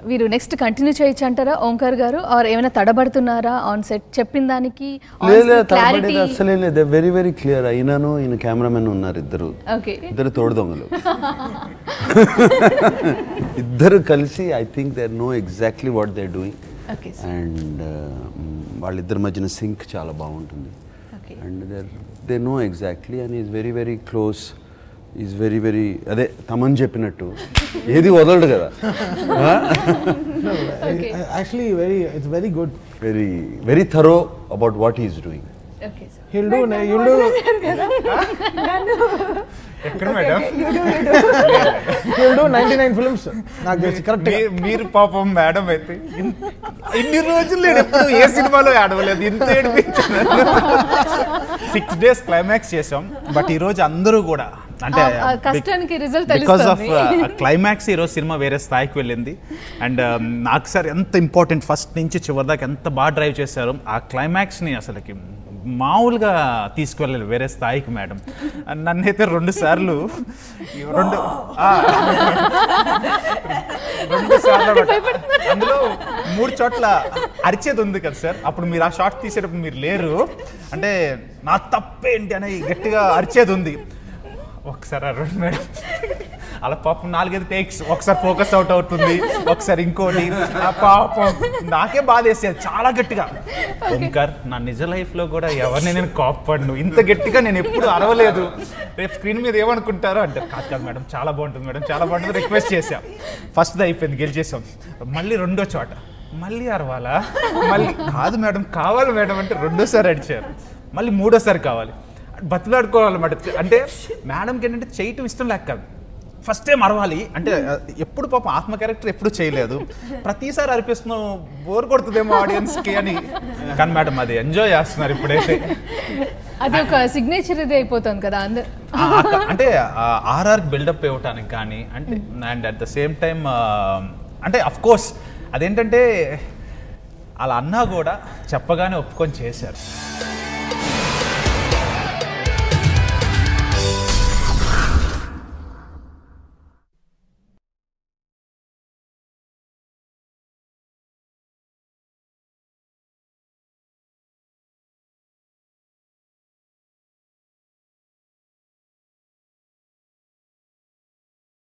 వీరు next continue చేయొచ్చు అంటారా ఓంకార్ గారు ఆర్ ఏమైనా తడబడుతున్నారా ఆన్ సెట్ చెప్పిన దానికి లేదు క్లారిటీ తడబడేది అసలే లేదు వెరీ వెరీ క్లియర్ అయినాను ఈయన కెమెరామెన్ ఉన్నారు ఇద్దరు ఓకే ఇద్దరు తోడు దొంగలు ఇద్దరు కలిసి I think they know exactly what they doing okay and వాళ్ళిద్దరి మధ్యన సింక్ చాలా బాగుంటుంది okay and there they know exactly and is very very close is very very అదే తమని చెప్పినట్టు ఏది వదలడు కదా actually very it's very good very very thorough about what is doing okay sir హిల్ డూ హిల్ డూ ఎక్కడ మేడం హిల్ డూ నైన్టీ నైన్ ఫిల్మ్స్ నాకు తెలిసి కరెక్ట్ మీ- మీరు పాపం మేడం అయితే ఇన్- ఇన్ని రోజులు నేను ఎప్పుడు ఏ సినిమాలో ఆడవలేదు ఇంత సిక్స్ డేస్ క్లైమాక్స్ చేసాం బట్ ఈ రోజు అందరూ కూడా అంటే ఆ- ఆ కష్టానికి result బికాస్ ఆఫ్ తెలుస్తుంది. క్లైమాక్స్ ఈరోజు సినిమా వేరే స్థాయికి వెళ్ళింది అండ్ నాకు సార్ ఎంత ఇంపార్టెంట్ ఫస్ట్ నుంచి చివరి దాకా ఎంత బాగా డ్రైవ్ చేశారు ఆ క్లైమాక్స్ని అసలుకి మామూలుగా తీసుకువెళ్ళాలి వేరే స్థాయికి మేడం నన్నైతే రెండు సార్లు ఈ రెండు ఆ, రెండు సార్లు అన్నమాట. అందులో మూడు చోట్ల అరిచేది ఉంది కదా సార్ అప్పుడు మీరు ఆ షాట్ తీసేటప్పుడు మీరు లేరు అంటే నా తప్పేంటి అని గట్టిగా అరిచేది ఉంది ఒకసారి అరవడం మేడం అలా పాపం నాలుగైదు టేక్స్ ఒకసారి ఫోకస్ అవుట్ అవుతుంది ఒకసారి ఇంకోటి ఆ పాపం నాకే బాధ వేసేది చాలా గట్టిగా ఓంకార్ నా నిజ లైఫ్ లో కూడా ఎవరిని నేను కోప్పడను ఇంత గట్టిగా నేను ఎప్పుడు అరవలేదు రేపు స్క్రీన్ మీద ఏమనుకుంటారో అంటే కాదు కాదు మేడం చాలా బాగుంటుంది మేడం చాలా బాగుంటుంది రిక్వెస్ట్ చేశాం ఫస్ట్ అయిపోయింది గెలిచేసాం మళ్ళీ రెండో చోట మళ్ళీ అరవాలా మళ్ళీ కాదు మేడం కావాలి మేడం అంటే రెండోసారి అడిచారు మళ్ళీ మూడోసారి కావాలి బతిలాడుకోవాలన్నమాట అంటే మేడంకి ఏంటంటే చేయటం ఇష్టం లేక కాదు ఫస్ట్ టైం అరవాలి అంటే ఆ, ఎప్పుడు పాపం ఆత్మ క్యారెక్టర్ ఎప్పుడు చేయలేదు ప్రతిసారి అరిపిస్తున్నావు బోర్ కొడుతుందేమో ఆడియన్స్కి అని కానీ మేడం అది ఎంజాయ్ చేస్తున్నారు ఇప్పుడైతే అది ఒక సిగ్నేచర్ ఇది అయిపోతుంది కదా అందరు ఆ, అక్క- అంటే ఆర్ఆర్ బిల్డప్ ఇవ్వటానికి కానీ అంటే and at the same time అంటే అఫ్ కోర్స్ అదేంటంటే అలా అన్నా కూడా చెప్పగానే ఒప్పుకొని చేశారు